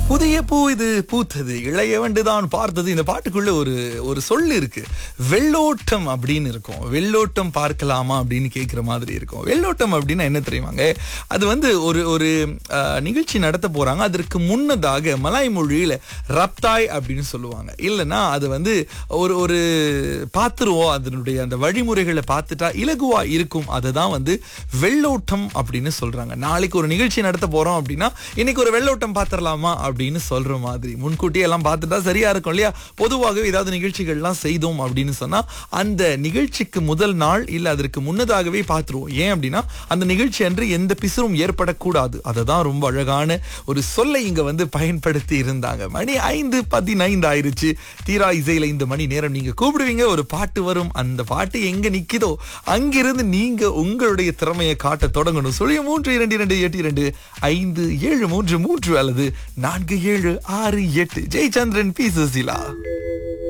புதிய பூ இது பூத்தது இளைய வண்டுதான் பார்த்தது இந்த பாட்டுக்குள்ள ஒரு ஒரு சொல் இருக்கு வெள்ளோட்டம் அப்படின்னு இருக்கும் வெள்ளோட்டம் பார்க்கலாமா அப்படின்னு கேட்குற மாதிரி இருக்கும் வெள்ளோட்டம் அப்படின்னா என்ன தெரியுமாங்க அது வந்து ஒரு ஒரு அஹ், நிகழ்ச்சி நடத்த போறாங்க அதற்கு முன்னதாக மலாய் மொழியில ரப்தாய் அப்படின்னு சொல்லுவாங்க இல்லைன்னா அது வந்து ஒரு ஒரு பார்த்துருவோம் அதனுடைய அந்த வழிமுறைகளை பார்த்துட்டா இலகுவா இருக்கும் அதை தான் வந்து வெள்ளோட்டம் அப்படின்னு சொல்றாங்க நாளைக்கு ஒரு நிகழ்ச்சி நடத்த போறோம் அப்படின்னா இன்னைக்கு ஒரு வெள்ளோட்டம் பார்த்துடலாமா அப்படின்னு சொல்ற மாதிரி முன்கூட்டியே எல்லாம் பார்த்துட்டா சரியா இருக்கும் இல்லையா பொதுவாகவே ஏதாவது நிகழ்ச்சிகள்லாம் செய்தோம் அப்படின்னு சொன்னா அந்த நிகழ்ச்சிக்கு முதல் நாள் இல்ல அதற்கு முன்னதாகவே பார்த்துருவோம் ஏன் அப்படின்னா அந்த நிகழ்ச்சி அன்று எந்த பிசுறும் ஏற்படக்கூடாது அதை தான் ரொம்ப அழகான ஒரு சொல்லை இங்க வந்து பயன்படுத்தி இருந்தாங்க மணி ஐந்து பதினைந்து ஆயிருச்சு தீரா இசையில இந்த மணி நேரம் நீங்க கூப்பிடுவீங்க ஒரு பாட்டு வரும் அந்த பாட்டு எங்க நிக்குதோ அங்கிருந்து நீங்க உங்களுடைய திறமையை காட்ட தொடங்கணும் சொல்லிய மூன்று இரண்டு இரண்டு எட்டு இரண்டு ஐந்து ஏழு மூன்று மூன்று அல்லது நான்கு ஏழு ஆறு எட்டு ஜெயச்சந்திரன் பி சுசிலா